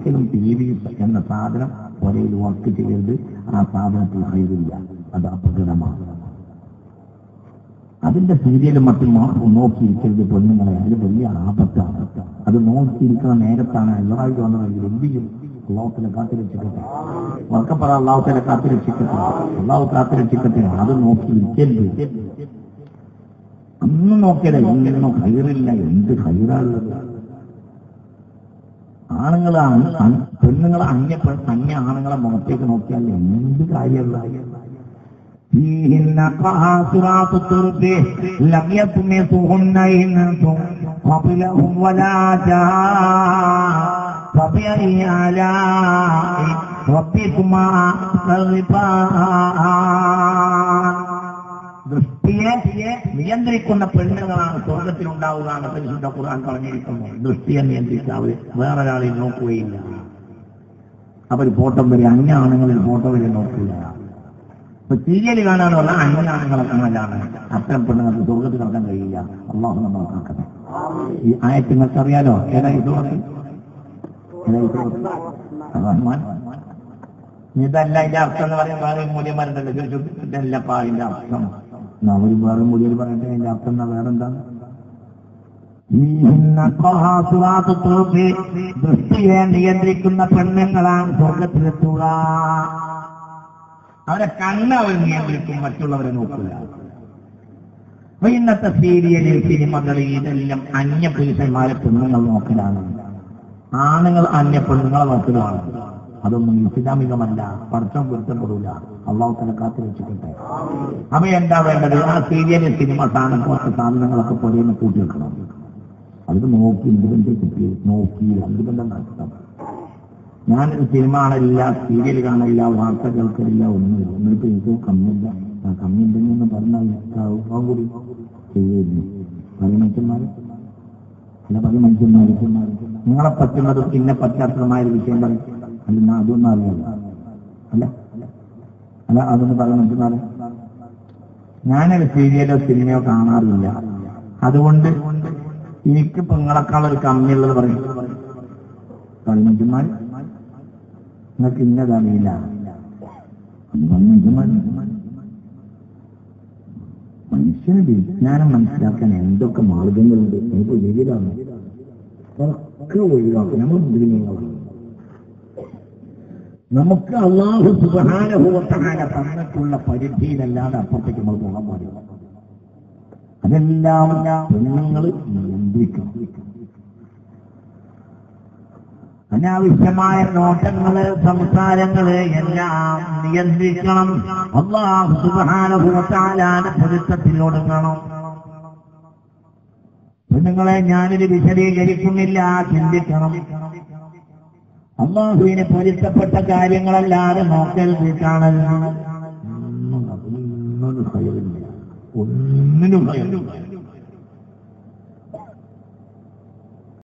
ഒരിക്കലും T V എന്ന സാധനം ഒരയിൽ വർക്ക് ചെയ്യരുത് ആ സാധനത്തിൽ ഹൈറില്ല അത് അപകടമാണ് അതിന്റെ സീരിയലും മറ്റും മാത്രം നോക്കിയിരിക്കരുത് പെണ്ണുങ്ങളെ അതിൽ വലിയ ആപത്താണ് അത് നോക്കിയിരിക്കുന്ന നേരത്താണ് എല്ലാവരും വന്നതെങ്കിൽ എന്ത് ചെയ്യും അള്ളാഹുത്തിനെ കാത്തിരക്ഷിക്കട്ടെ വർക്കപ്പറ അള്ളാഹുത്തിനെ കാത്തിരക്ഷിക്കട്ടെ അള്ളാഹു കാത്തിരക്ഷിക്കട്ടെ അത് നോക്കിയിരിക്കരുത് അന്ന് നോക്കിയല്ല ഒന്നും ഹൈറില്ല എന്ത് ഹൈറാണുള്ളത് ആണുങ്ങൾ പെണ്ണുങ്ങളെ അന്യ പെ- അന്യ ആണുങ്ങളെ മുഖത്തേക്ക് നോക്കിയാൽ എന്ത് കാര്യമുള്ള فيهن قاصرات الطرف لم يطمثهن إنس قبلهم ولا جاء فبأي آلاء ربكما تغفان ദൃഷ്ടിയെ നിയന്ത്രിക്കുന്ന പെണ്ണുങ്ങളാണ് സ്വർഗത്തിലുണ്ടാവുക എന്ന് പരിശുദ്ധ ഖുർആൻ പറഞ്ഞിരിക്കുന്നത് ദൃഷ്ടിയെ നിയന്ത്രിക്കാതെ വേറൊരാളെ നോക്കുകയില്ല അവർ ഫോട്ടോ വരെ അന്യ ആണുങ്ങളിൽ ഫോട്ടോ വരെ നോക്കില്ല ഇപ്പൊ സീരിയൽ കാണാന്ന് പറഞ്ഞാൽ അന്യ ആണുങ്ങളെ കാണലാണ് അത്തരം പെണ്ണുങ്ങൾക്ക് സ്വർഗത്തിൽ നടക്കാൻ കഴിയില്ല അള്ളാഹു നമ്മൾ കാക്കട്ടെ ഈ ആയത്ത് നിങ്ങൾക്ക് അറിയാലോ ഏതാ ഈ സൂറത്ത്? ഏതാ ഈ സൂറത്ത്? റഹ്മാൻ ഇതല്ല ഇതിന്റെ അർത്ഥം എന്ന് പറയാൻ വേറെ മൂല്യന്മാരുണ്ടല്ലോ ചോദിച്ചു ഇതല്ലപ്പാ അതിന്റെ അർത്ഥം എന്നാ ഒരു വേറെ മൂല്യം പറയട്ടെ അതിന്റെ അർത്ഥം എന്നാ വേറെന്താണ് ദൃഷ്ടിയെ നിയന്ത്രിക്കുന്ന പെണ്ണുങ്ങളാണ് സ്വർഗത്തിലെത്തുക അവരെ കണ്ണ് അവർ നിയന്ത്രിക്കും മറ്റുള്ളവരെ നോക്കില്ല അപ്പൊ ഇന്നത്തെ സീരിയല് സിനിമകൾ ഇതെല്ലാം അന്യ പുരുഷന്മാരെ പെണ്ണുങ്ങൾ നോക്കലാണ് ആണുങ്ങൾ അന്യ പെണ്ണുങ്ങളെ നോക്കലാണ് അതൊന്നും ഇസ്ലാമികമല്ല പഠിത്തം പൊരുത്തപ്പെടില്ല അള്ളാഹു തല കാത്തു വെച്ചിട്ടെ അപ്പൊ എന്താ വേണ്ടത് ആ സീരിയല് സിനിമ സാധനം കുറച്ച് സാധനങ്ങളൊക്കെ പൊടിയെന്ന് കൂട്ടി വെക്കണം അത് നോക്കി എന്തിന്റെ കുട്ടി നോക്കി എന്തിന്റെ നഷ്ടം ഞാനൊരു സിനിമ കാണില്ല സീരിയൽ കാണില്ല വാർത്ത കേൾക്കലില്ല ഒന്നുമില്ല എന്നിട്ട് എനിക്ക് കമ്മില്ല ആ കമ്മി ഉണ്ടെന്ന് പറഞ്ഞാൽ അവൻ കൂടി ചെയ്യുന്നു പല മനുഷ്യന്മാര് അല്ല പല മനുഷ്യന്മാര് നിങ്ങളെ പറ്റുന്നതും പിന്നെ പറ്റാത്തതുമായ ഒരു വിഷയം പറയും അല്ല ഞാൻ അതൊന്നും അറിയാല്ല അല്ല അല്ല അതൊന്ന് പല മനുഷ്യന്മാര് ഞാനൊരു സീരിയലോ സിനിമയോ കാണാറില്ല അതുകൊണ്ട് എനിക്ക് പെങ്ങളെക്കാളൊരു കമ്മിയുള്ളത് പറയും പല മനുഷ്യന്മാര് നിങ്ങൾക്ക് ഇന്നതറിയില്ല മനുഷ്യന് വിജ്ഞാനം മനസ്സിലാക്കാൻ എന്തൊക്കെ മാർഗങ്ങളുണ്ട് നമുക്ക് എതിരാണ് അതൊക്കെ ഒഴിവാക്കും നമ്മൾ മുദ്രമീങ്ങളാണ് നമുക്ക് അള്ളാഹു സുബാനുഭവത്താന തന്നിട്ടുള്ള പരിധിയിലല്ലാതെ അപ്പുറത്തേക്ക് നമ്മൾ പോകാൻ പാടില്ല അതെല്ലാം പെണ്ണുങ്ങൾ നിയന്ത്രിക്കണം അനാവശ്യമായ നോട്ടങ്ങള് സംസാരങ്ങള് എല്ലാം നിയന്ത്രിക്കണം അള്ളാഹു സുബാനുഭവത്താലാന പൊരുത്തത്തിലൊടുങ്ങണം പെണ്ണുങ്ങളെ ഞാനിത് വിശദീകരിക്കുന്നില്ല ചിന്തിക്കണം അള്ളാഹുവിന് പൊരുത്തപ്പെട്ട കാര്യങ്ങളല്ലാതെ നോക്കരുത് കാണരുത് ഒന്നിനും ഭയമില്ല ഒന്നിനും ഭയമില്ല